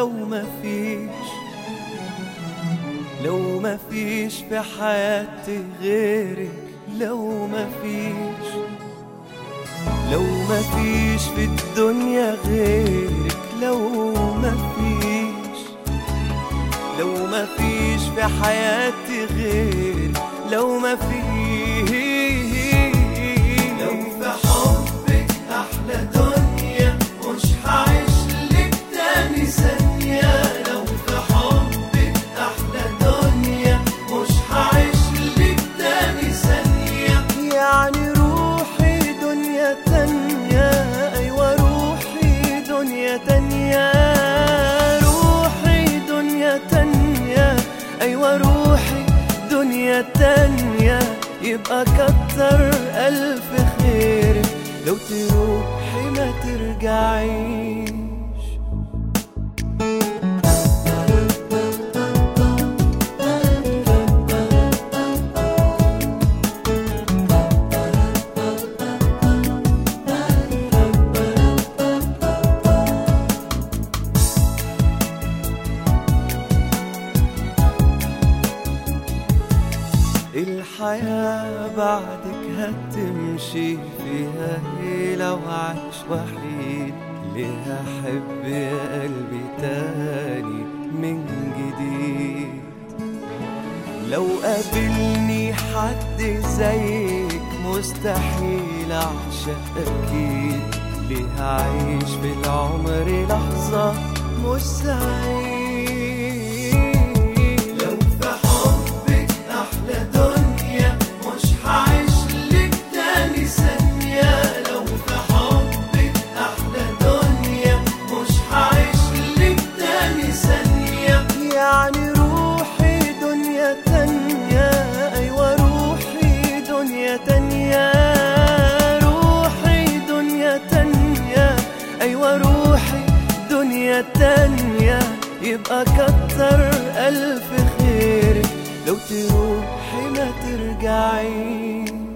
لو مفيش لو مفيش في حياتي غيرك لو مفيش لو مفيش في الدنيا غيرك لو مفيش لو مفيش في حياتي غيرك لو مفيش لو في حبك أحلى دنيا مش هعيش لك تاني ثانية لو في حبك أحلى دنيا مش هعيش لك تاني ثانية يعني روحي دنيا تانية أيوة روحي دنيا تانية روحي دنيا تانية أيوة روحي دنيا تانية يبقى كتر ألف خير لو تروحي ما ترجعيش الحياة بعدك هتمشي فيها ايه لو عايش وحيد ليه أحب يا قلبي تاني من جديد لو قابلني حد زيك مستحيل أعشق أكيد ليه أعيش في العمر لحظة مش سعيد لو في حبك أحلى دنيا مش هعيش لك تاني ثانية لو في حبك أحلى دنيا مش هعيش لك تاني ثانية يعني روحي دنيا تانية أيوة روحي دنيا تانية روحي دنيا تانية أيوة روحي دنيا تانية يبقى كتر ألف خير لو تروحي ما ترجعيش